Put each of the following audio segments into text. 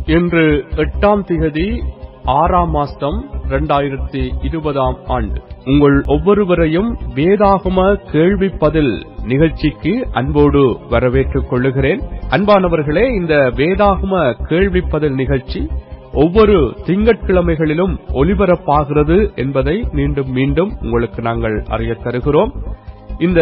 இன்று எட்டாம் திகதி ஆறாம் மாசம் இரண்டாயிரத்தி இருபதாம் ஆண்டு உங்கள் ஒவ்வொருவரையும் வேதாகம கேள்வி பதில் நிகழ்ச்சிக்கு அன்போடு வரவேற்றுக் கொள்ளுகிறேன் அன்பானவர்களே இந்த வேதாகம கேள்வி பதில் நிகழ்ச்சி ஒவ்வொரு திங்கட்கிழமைகளிலும் ஒலிபரப்பாகிறது என்பதை மீண்டும் மீண்டும் உங்களுக்கு நாங்கள் அறிய தருகிறோம் இந்த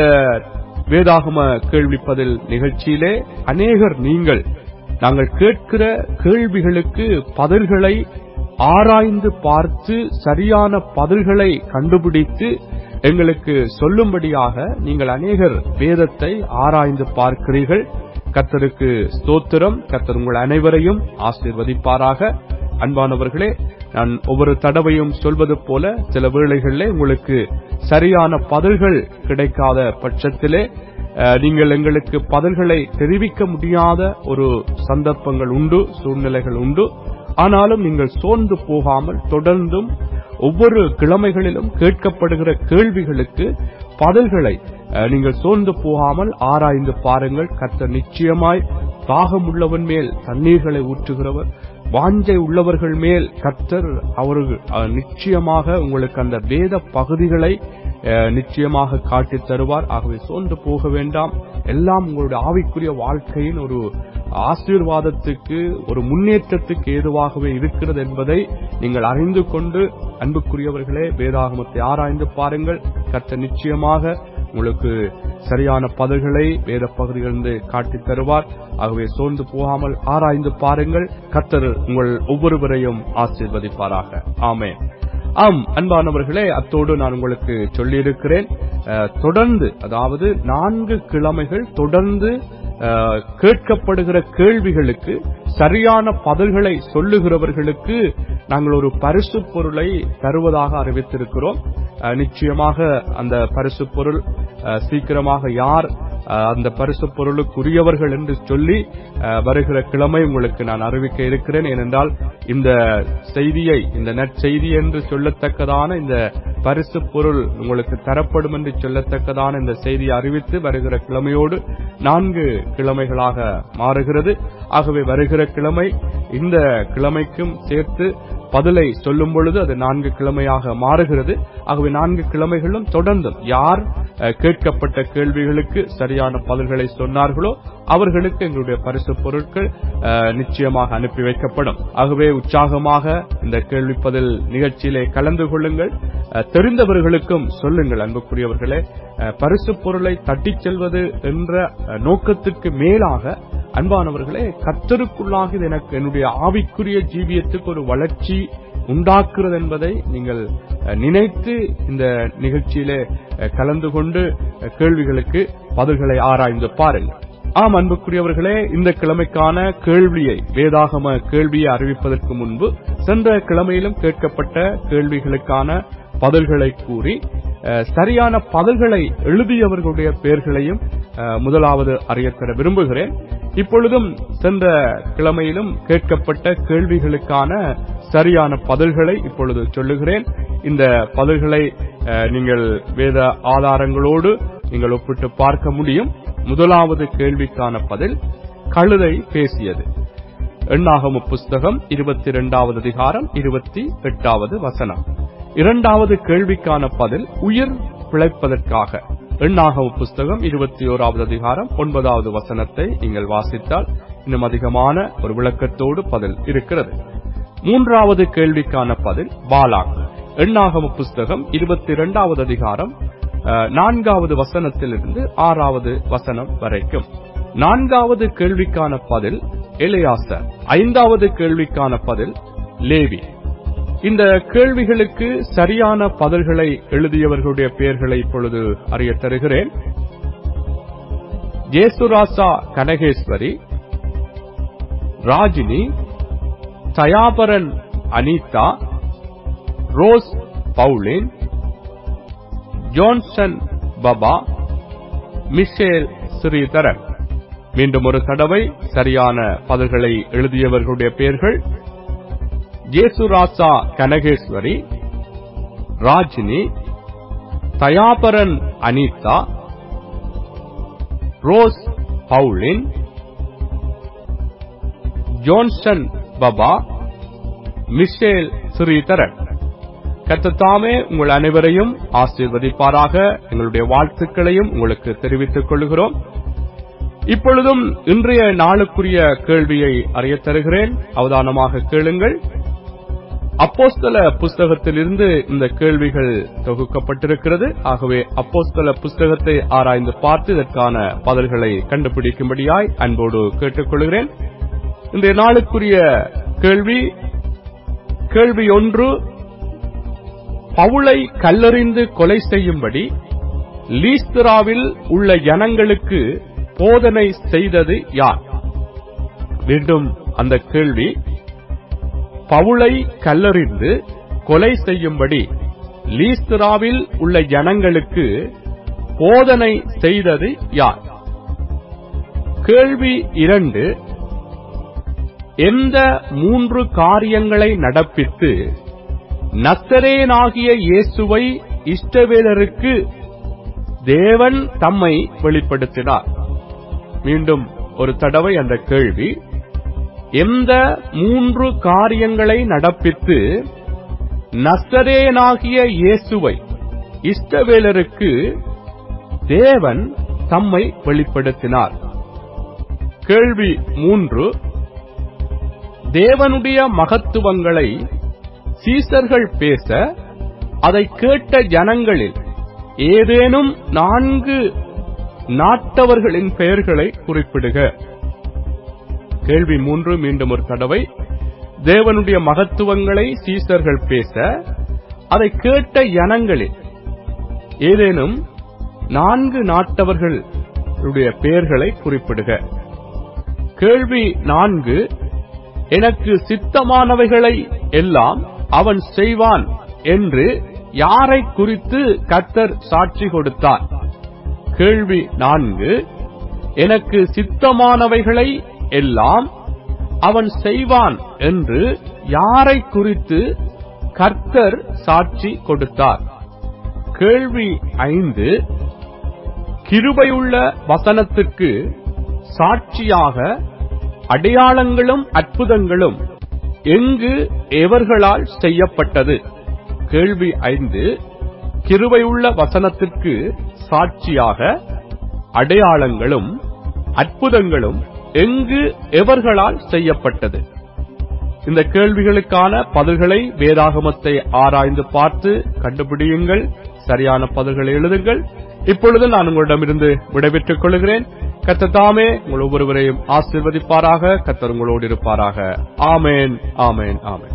வேதாகம கேள்வி பதில் நிகழ்ச்சியிலே அநேகர் நீங்கள் நாங்கள் கேட்கிற கேள்விகளுக்கு பதில்களை ஆராய்ந்து பார்த்து சரியான பதில்களை கண்டுபிடித்து எங்களுக்கு சொல்லும்படியாக நீங்கள் அநேகர் வேதத்தை ஆராய்ந்து பார்க்கிறீர்கள் கத்தருக்கு ஸ்தோத்திரம் கத்தர் உங்கள் அனைவரையும் ஆசீர்வதிப்பாராக அன்பானவர்களே நான் ஒவ்வொரு தடவையும் சொல்வது போல சில வேளைகளிலே உங்களுக்கு சரியான பதில்கள் கிடைக்காத பட்சத்திலே அஹ், நீங்கள் எங்களுக்கு பதில்களை தெரிவிக்க முடியாத ஒரு சந்தர்ப்பங்கள் உண்டு சூழ்நிலைகள் உண்டு ஆனாலும் நீங்கள் சோர்ந்து போகாமல் தொடர்ந்தும் ஒவ்வொரு கிழமைகளிலும் கேட்கப்படுகிற கேள்விகளுக்கு பதில்களை அஹ், நீங்கள் சோர்ந்து போகாமல் ஆராய்ந்து பாருங்கள் கர்த்தர் நிச்சயமாய் தாகமுள்ளவன் மேல் தண்ணீர்களை ஊற்றுகிறவர் வாஞ்சை உள்ளவர்கள் மேல் கர்த்தர் அவர்கள் அஹ், நிச்சயமாக உங்களுக்கு அந்த வேத பகுதிகளை அஹ், நிச்சயமாக காட்டித் தருவார் ஆகவே சோர்ந்து போக வேண்டாம் எல்லாம் உங்களுடைய ஆவிக்குரிய வாழ்க்கையின் ஒரு ஆசீர்வாதத்துக்கு ஒரு முன்னேற்றத்துக்கு ஏதுவாகவே இருக்கிறது என்பதை நீங்கள் அறிந்து கொண்டு அன்புக்குரியவர்களே வேதாகமத்தை ஆராய்ந்து பாருங்கள் கர்த்தர் நிச்சயமாக உங்களுக்கு சரியான பதில்களை வேத பகுதிகளிலிருந்து காட்டித் தருவார் ஆகவே சோர்ந்து போகாமல் ஆராய்ந்து பாருங்கள் கர்த்தர் உங்கள் ஒவ்வொருவரையும் ஆசீர்வதிப்பாராக ஆமென் ஆம் அன்பானவர்களே அத்தோடு நான் உங்களுக்கு சொல்லியிருக்கிறேன் அஹ், தொடர்ந்து அதாவது நான்கு கிழமைகள் தொடர்ந்து அஹ், கேட்கப்படுகிற கேள்விகளுக்கு சரியான பதில்களை சொல்லுகிறவர்களுக்கு நாங்கள் ஒரு பரிசு பொருளை தருவதாக அறிவித்திருக்கிறோம் அஹ், நிச்சயமாக அந்த பரிசு பொருள் அஹ், சீக்கிரமாக யார் அஹ், அந்த பரிசு பொருளுக்குரியவர்கள் என்று சொல்லி அஹ், வருகிற கிழமை உங்களுக்கு நான் அறிவிக்க இருக்கிறேன் ஏனென்றால் இந்த செய்தியை இந்த நற்செய்தி என்று சொல்லத்தக்கதான இந்த பரிசு பொருள் உங்களுக்கு தரப்படும் என்று சொல்லத்தக்கதான இந்த செய்தியை அறிவித்து வருகிற கிழமையோடு நான்கு கிழமைகளாக மாறுகிறது ஆகவே வருகிற கிழமை இந்த கிழமைக்கும் சேர்த்து பதிலை சொல்லும் பொழுது அது நான்கு கிழமையாக மாறுகிறது ஆகவே நான்கு கிழமைகளும் தொடர்ந்தும் யார் அஹ், கேட்கப்பட்ட கேள்விகளுக்கு சரியான பதில்களை சொன்னார்களோ அவர்களுக்கு எங்களுடைய பரிசு பொருட்கள் அஹ், நிச்சயமாக அனுப்பி வைக்கப்படும் ஆகவே உற்சாகமாக இந்த கேள்வி பதில் நிகழ்ச்சியிலே கலந்து கொள்ளுங்கள் அஹ், தெரிந்தவர்களுக்கும் சொல்லுங்கள் அன்புக்குரியவர்களே அஹ், பரிசு பொருளை தட்டிச் செல்வது என்ற அஹ், நோக்கத்துக்கு மேலாக அன்பானவர்களே கத்தருக்குள்ளாக இது எனக்கு என்னுடைய ஆவிக்குரிய ஜீவியத்துக்கு ஒரு வளர்ச்சி உண்டாக்குறது என்பதை நீங்கள் அஹ், நினைத்து இந்த நிகழ்ச்சியிலே அஹ், கலந்து கொண்டு அஹ், கேள்விகளுக்கு பதில்களை ஆராய்ந்து பாருங்கள் ஆம் அன்புக்குரியவர்களே இந்த கிழமைக்கான கேள்வியை வேதாகம கேள்வியை அறிவிப்பதற்கு முன்பு சென்ற கிழமையிலும் கேட்கப்பட்ட கேள்விகளுக்கான பதில்களை கூறி அஹ், சரியான பதில்களை எழுதியவர்களுடைய பெயர்களையும் அஹ், முதலாவது அறியத்தர விரும்புகிறேன் இப்பொழுதும் சென்ற கிழமையிலும் கேட்கப்பட்ட கேள்விகளுக்கான சரியான பதில்களை இப்பொழுது சொல்லுகிறேன் இந்த பதில்களை அஹ், நீங்கள் வேத ஆதாரங்களோடு நீங்கள் ஒப்பிட்டு பார்க்க முடியும் முதலாவது கேள்விக்கான பதில் கழுதை பேசியது எண்ணாகம புஸ்தகம் இருபத்தி இரண்டாவது அதிகாரம் இருபத்தி எட்டாவது வசனம் இரண்டாவது கேள்விக்கான பதில் உயிர் பிழைப்பதற்காக எண்ணாகம புஸ்தகம் இருபத்தி ஓராவது அதிகாரம் ஒன்பதாவது வசனத்தை நீங்கள் வாசித்தால் இன்னும் அதிகமான ஒரு விளக்கத்தோடு பதில் இருக்கிறது மூன்றாவது கேள்விக்கான பதில் பாலாக் எண்ணாகம புஸ்தகம் இருபத்தி இரண்டாவது அதிகாரம் அஹ், நான்காவது வசனத்திலிருந்து ஆறாவது வசனம் வரைக்கும் நான்காவது கேள்விக்கான பதில் எலியாசர் ஐந்தாவது கேள்விக்கான பதில் லேவி இந்த கேள்விகளுக்கு சரியான பதில்களை எழுதியவர்களுடைய பெயர்களை இப்பொழுது அறிய தருகிறேன் Jesurasa Kanageswari Rajini Thayaparan Anitha Rose Pauline Johnson பபா மிஷேல் ஸ்ரீதரன் மீண்டும் ஒரு தடவை சரியான பதில்களை எழுதியவர்களுடைய பெயர்கள் Jesurasa Kanageswari Rajini Thayaparan Anitha Rose Pauline Johnson பபா மிஷேல் ஸ்ரீதரன் கத்தத்தாமே உங்கள் அனைவரையும் ஆசீர்வதிப்பாராக எங்களுடைய வாழ்த்துக்களையும் உங்களுக்கு தெரிவித்துக் கொள்கிறோம் இப்பொழுதும் இன்றைய நாளுக்குரிய கேள்வியை அறியத் தருகிறேன் அவதானமாக கேளுங்கள் அப்போஸ்தல புஸ்தகத்திலிருந்து இந்த கேள்விகள் தொகுக்கப்பட்டிருக்கிறது ஆகவே அப்போஸ்தல புஸ்தகத்தை ஆராய்ந்து பார்த்து இதற்கான பதில்களை கண்டுபிடிக்கும்படியாய் அன்போடு கேட்டுக்கொள்கிறேன் இன்றைய நாளுக்குரிய கேள்வி கேள்வி ஒன்று பவுளை கல்லறிந்து கொலை செய்யும்படி லீஸ்திராவில் உள்ள ஜனங்களுக்கு போதனை செய்தது யார் மீண்டும் அந்த கேள்வி பவுளை கல்லறிந்து கொலை செய்யும்படி லீஸ்திராவில் உள்ள ஜனங்களுக்கு போதனை செய்தது யார் கேள்வி இரண்டு எந்த மூன்று காரியங்களை நடப்பித்து நசரேனாகிய இயேசுவை இஷ்டவேலருக்கு தேவன் தம்மை வெளிப்படுத்தினார் மீண்டும் ஒரு தடவை அந்த கேள்வி எந்த மூன்று காரியங்களை நடப்பித்து நசரேனாகிய இயேசுவை இஷ்டவேலருக்கு தேவன் தம்மை வெளிப்படுத்தினார் கேள்வி மூன்று தேவனுடைய மகத்துவங்களை சீசர்கள் பேச அதை கேட்ட ஜனங்களில் ஏதேனும் நான்கு நாட்டவர்களின் பெயர்களை குறிப்பிடுக கேள்வி மூன்று மீண்டும் ஒரு தடவை தேவனுடைய மகத்துவங்களை சீசர்கள் பேச அதை கேட்ட ஜனங்களில் ஏதேனும் நான்கு நாட்டவர்களுடைய பெயர்களை குறிப்பிடுக கேள்வி நான்கு எனக்கு சித்தமானவைகளை எல்லாம் அவன் செய்வான் என்று யாரை குறித்து கத்தர் சாட்சி கொடுத்தார் கேள்வி நான்கு எனக்கு சித்தமானவைகளை எல்லாம் அவன் செய்வான் என்று யாரை குறித்து கர்த்தர் சாட்சி கொடுத்தார் கேள்வி ஐந்து கிருபையுள்ள வசனத்துக்கு சாட்சியாக அடையாளங்களும் அற்புதங்களும் எங்கு எவர்களால் செய்யப்பட்டது கேள்வி ஐந்து கிருபையுள்ள வசனத்திற்கு சாட்சியாக அடையாளங்களும் அற்புதங்களும் எங்கு எவர்களால் செய்யப்பட்டது இந்த கேள்விகளுக்கான பதில்களை வேதாகமத்தை ஆராய்ந்து பார்த்து கண்டுபிடியுங்கள் சரியான பதில்களை எழுதுங்கள் இப்பொழுது நான் உங்களிடமிருந்து விடைபெற்றுக் கொள்கிறேன் கத்தத்தாமே உங்கள் ஒவ்வொருவரையும் ஆசிர்வதிப்பாராக கத்தர் உங்களோடு இருப்பாராக ஆமேன் ஆமேன் ஆமேன்